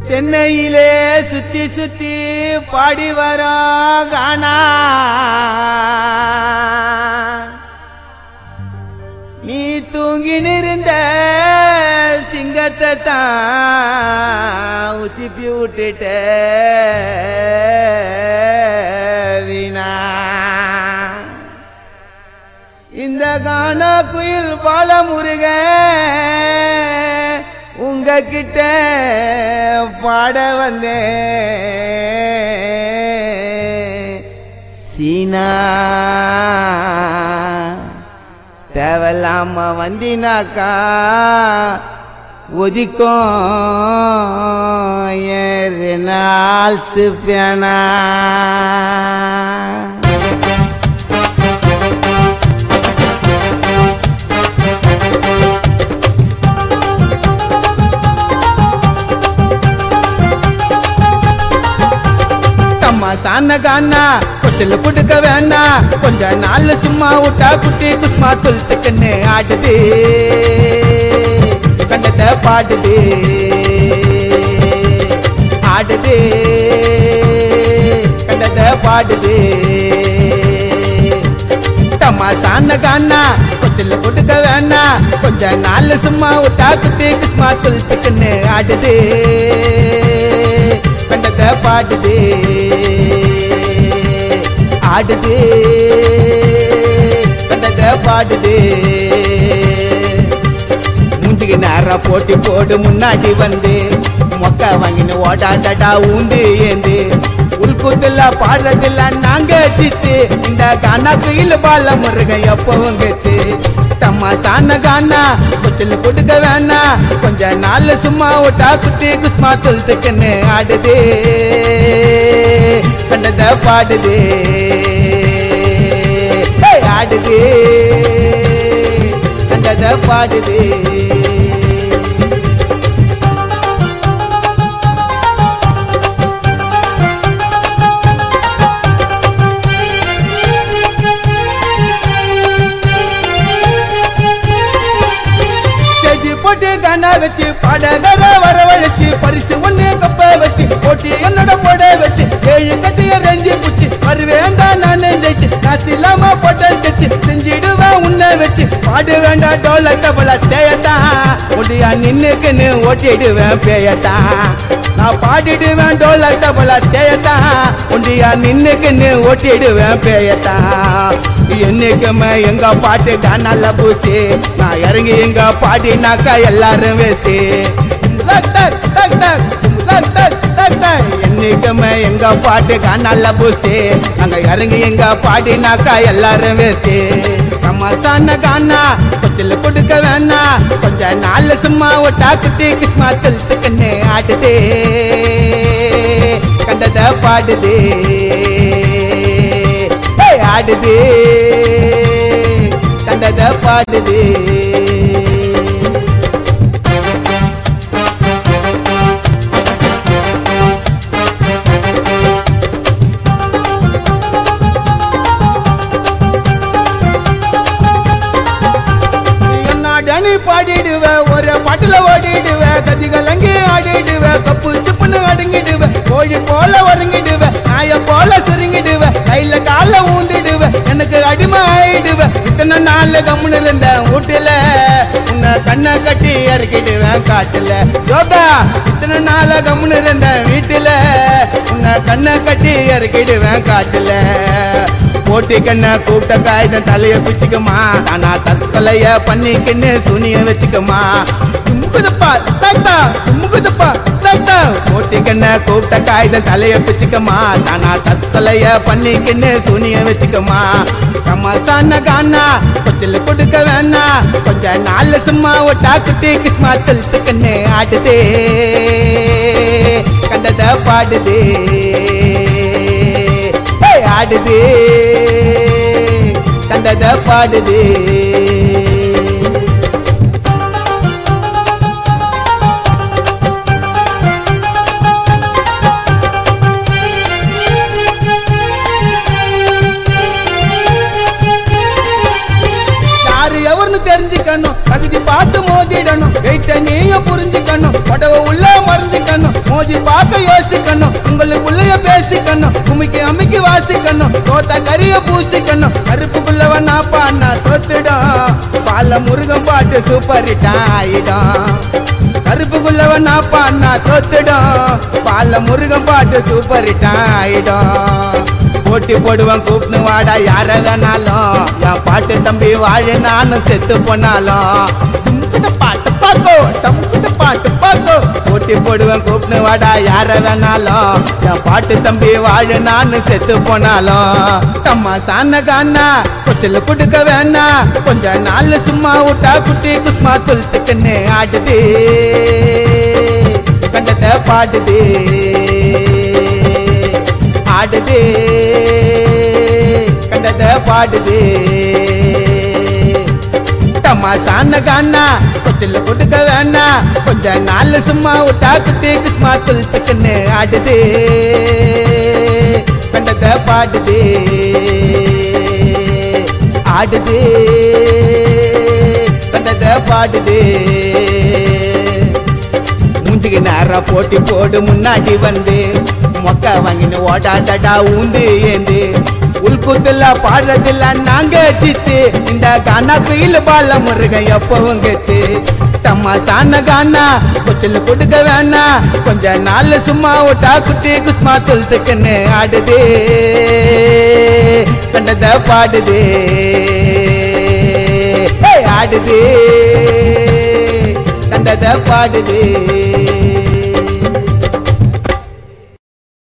சென்னையிலே சுத்தி சுத்தி பாடி வரோம் காணா நீ தூங்கி நிறந்த சிங்கத்தை தான் உசிப்பி விட்டுட்ட வீணா இந்த கானா குயில் பால முருக உங்ககிட்ட பாட வந்தேன் சீனா தேவையில்லாம வந்தினாக்கா ஒதிக்கும் ஏறு நாள் பேனா அம்மா சான கானா கொச்சல குடுக்க வேணா கொஞ்ச நாள் சும்மா விட்டா குட்டி குஸ்மா துல்த்துக்குன்னு ஆடுது கண்டத பாடுது ஆடுது கண்டத பாடுது தமாசான கானா கொச்சல கொடுக்க வேணா கொஞ்ச நாள் சும்மா விட்டா குட்டி குஸ்மா துல்த்துக்குன்னு ஆடுது கண்டத பாடுது ஆடுது கண்டத பாடுது மூஞ்சிக்கு நேரம் போட்டி போடு முன்னாடி வந்து மொக்க வாங்கின்னு ஓடாதடா ஊந்து ஏந்து உள்கூத்துல பாடுறதில்ல நாங்க சித்து இந்த கானா குயில் பால முருகன் எப்பவும் கெச்சு தம்மா சான கானா கொச்சல் கொடுக்க வேணா கொஞ்ச நாள் சும்மா ஓட்டா குட்டி குஸ்மா சொல்லிட்டுக்குன்னு ஆடுது கண்டத பாடுது ஏய், ஆடுது கண்டத பாடுது ஸ்டேஜ் போட்டு கண்ணா வச்சு பாடகர வரவழைச்சு பரிசு ஒண்ணு கப்ப வச்சு போட்டி என்னோட போட வச்சு ஏழு கட்டிய ரெஞ்சு புச்சு வருவேண்டா நான் ஜெயிச்சு நாஸ்தி இல்லாம போட்ட ஸ்கெட்ச் செஞ்சிடுவேன் உன்னை வச்சு பாடு வேண்டாம் டோல தபல தேயத்தான் முடியா நின்னுக்குன்னு ஓட்டிடுவேன் பேயத்தான் நான் பாடிடுவேன் டோல தபல தேயத்தான் ஒண்டியா நின்னுக்குன்னு ஓட்டிடுவேன் பேயத்தான் என்னைக்குமே எங்க பாட்டு கானால பூஸ்டி நான் இறங்கி எங்க பாடினாக்கா எல்லாரும் வேஸ்டி என்னைக்குமே எங்க பாட்டு கானால பூஸ்டி நாங்க இறங்கி எங்க பாடினாக்கா எல்லாரும் வேஸ்டி கமசான கானா கொச்சில் கொடுக்க வேணா கொஞ்ச நாள் சும்மா ஒட்டா குட்டி கிஸ்மா சொல்லிட்டுக்குன்னு ஆடுதே கண்டத பாடுதே ஏய், ஆடுதே கண்டத பாடுதே என்னடனி பாடிடுவ ஒரு பாட்டுல ஓடிடுவ கதி கலங்கி ஆடிடுவ கப்பு சிப்புன்னு அடங்கிடுவ கோழி போல ஒருங்கிடுவ நாய போல சுருங்கிடுவ கையில கால ஊந்திடுவ எனக்கு அடிமை ஆயிடுவ இத்தனை நாள் கம்முன்னு இருந்த வீட்டுல உன்னை கண்ணை கட்டி இறக்கிடுவேன் காட்டுல ஜோபா இத்தனை நாள் கம்முன்னு இருந்த வீட்டுல உன்னை கண்ணை கட்டி இறக்கிடுவேன் காட்டுல போட்டி கண்ண கூப்பிட்ட காய்தன் தலைய பிச்சுக்கமா நானா தற்கொலைய பண்ணிக்கின்னு துணிய வச்சுக்கமா தும்முகுதுப்பா தாத்தா தும்முகுதுப்பா தாத்தா போட்டி கண்ண கூப்பிட்ட காய்தன் தலைய பிச்சுக்கமா நானா தற்கொலைய பண்ணிக்கின்னு துணிய வச்சுக்கமா கமசான கானா கொச்சல் கொடுக்க வேணா கொஞ்ச நாள் சும்மா ஒட்டா குட்டி கிஸ்மா தழுத்துக்கண்ணு ஆடுதே கண்டத பாடுதே ஏய், ஆடுதே கண்டத பாடுதே யாரு எவர்னு தெரிஞ்சுக்கணும் தகுதி பார்த்து மோதிடணும் வெயிட்ட நீயும் புரிஞ்சுக்கணும் உடவை உள்ள மறைஞ்சுக்கணும் மோதி பார்க்க யோசிக்கணும் உங்களுக்குள்ளேய பேசிக்கணும் குமிக்கி அமுக்கி வாசிக்கணும் தோத்த கரிய பூசிக்கணும் கருப்புக்குள்ளவன் பாண்ணா தோத்துடும் பால முருகன் பாட்டு சூப்பர் ஹிட் ஆயிடும் கருப்புக்குள்ளவன் பாண்ணா தோத்துடும் பால முருகன் பாட்டு சூப்பர் ஹிட் ஆயிடும் போட்டி போடுவான் கூப்பிட்டு வாடா யார வேணாலும் என் பாட்டு தம்பி வாழ நானும் செத்து போனாலும் தும்கிட்ட பாட்டு பாக்கோ டம்கிட்ட பாட்டு பாக்கோ போட்டி போடுவேன் கூப்பிட்டு வாடா யார வேணாலும் என் பாட்டு தம்பி வாழ நானும் செத்து போனாலும் தம்மா சான கானா கொச்சல கொடுக்க வேணா கொஞ்ச நாள் சும்மா விட்டா குட்டி குஸ்மா துளுத்துக்குன்னு ஆடுது கண்டத்தை பாடுது ஆடுது கண்டத பாடுது தமாசான கானா கொச்சில கொடுக்க வேணா கொஞ்ச நாள் சும்மா விட்டா குட்டி குஸ்மா துளுத்துக்குன்னு ஆடுது கண்டத பாடுது ஆடுது கண்டத பாடுது மூஞ்சிக்கு நேரா போட்டி போடு முன்னாடி வந்து மொக்க வாங்கின்னு ஓடாதடா ஊந்து ஏந்து உள்கூத்துல பாடுறதில்ல நாங்க சித்து இந்த கானா குயில் பால முருகன் எப்பவும் கெத்து தம்மாசான கானா கொச்சல் கொடுக்க வேணா கொஞ்ச நாள் சும்மா விட்டா குட்டி குஸ்மா சொல்லுக்குன்னு ஆடுது கண்டத பாடுது ஏய், ஆடுது கண்டத பாடுது